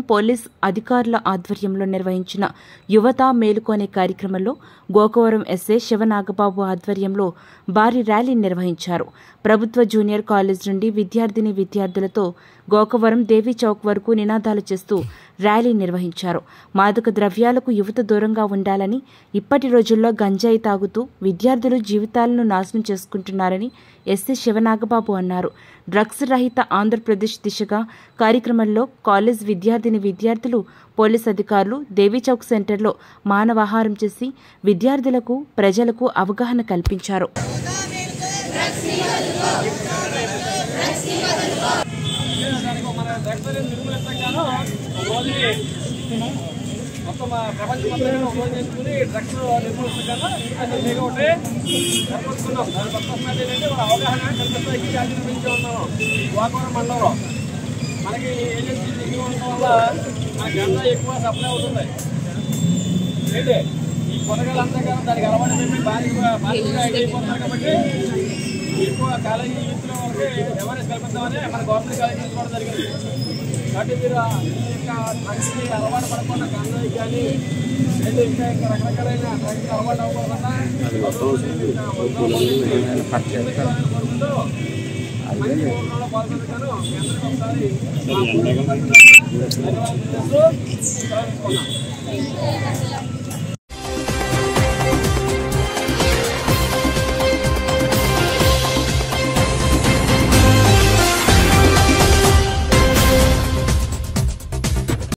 police అధికారుల ఆధ్వర్యంలో నిర్వహించిన యువత మేలుకొనే కార్యక్రమంలో గోకవరం ఎస్ఏ శివనాగబాబు ఆధ్వర్యంలో భారీ ర్యాలీ నిర్వహించారు ప్రభుత్వ జూనియర్ కాలేజ్ నుండి విద్యార్థిని విద్యార్థులతో గోకవరం దేవీ చౌక్ వరకు నినాదాలు చేస్తూ ర్యాలీ నిర్వహించారు మాదక ద్రవ్యాలకు యువత దూరంగా ఉండాలని ఇప్పటి రోజుల్లో గంజాయి తాగుతూ విద్యార్థులు జీవితాలను నాశనం చేసుకుంటున్నారని ఎస్సీ శివనాగబాబు అన్నారు డ్రగ్స్ రహిత ఆంధ్రప్రదేశ్ దిశగా కార్యక్రమంలో కాలేజ్ విద్యార్థిని విద్యార్థులు పోలీస్ అధికారులు దేవీ చౌక్ సెంటర్లో మానవాహారం చేసి విద్యార్థులకు ప్రజలకు అవగాహన కల్పించారు దానికి మన డ్రగ్స్ నిర్మూలించగాను రోజుని మొత్తం ప్రపంచం మొత్తం ఒక రోజు చేసుకుని డ్రగ్స్ నిర్మూలించగాను అది మీకు ఒకటి ఏర్పరుచుకున్నాం దాని కొత్త ఉన్నది ఏంటంటే మన అవగాహన కల్పిస్తానికి జాతి నిర్మించి ఉన్నాము గోకవరం మండలంలో మనకి ఏజెన్సీ దిగి ఉండడం వల్ల మన గంజా ఎక్కువ సప్లై అవుతుంది ఏంటి ఈ కొనగలంతా కదా దానికి అలవాటు పడి బాధ్యత బాధ్యతగా అయిపోతున్నారు కాబట్టి ఎక్కువ కాలేజీ యూత్లో వాళ్ళకి అవేర్నెస్ కల్పిద్దామని మన గవర్నమెంట్ కాలేజీ తీసుకోవడం జరిగింది కాబట్టి మీరు ఆ ఇంకా డ్రగ్స్కి అలవాటు పడకుండా గంజాయి కానీ లేదా ఇంకా ఇంకా రకరకాలైన డ్రగ్స్కి అలవాటు అవ్వకుండా కోరుకుంటూ మంచి ఊళ్ళో పాల్గొనగాను మీ అందరికీ ఒకసారి ధన్యవాదాలు తెలుపుతూ సెలవు తీసుకున్నాను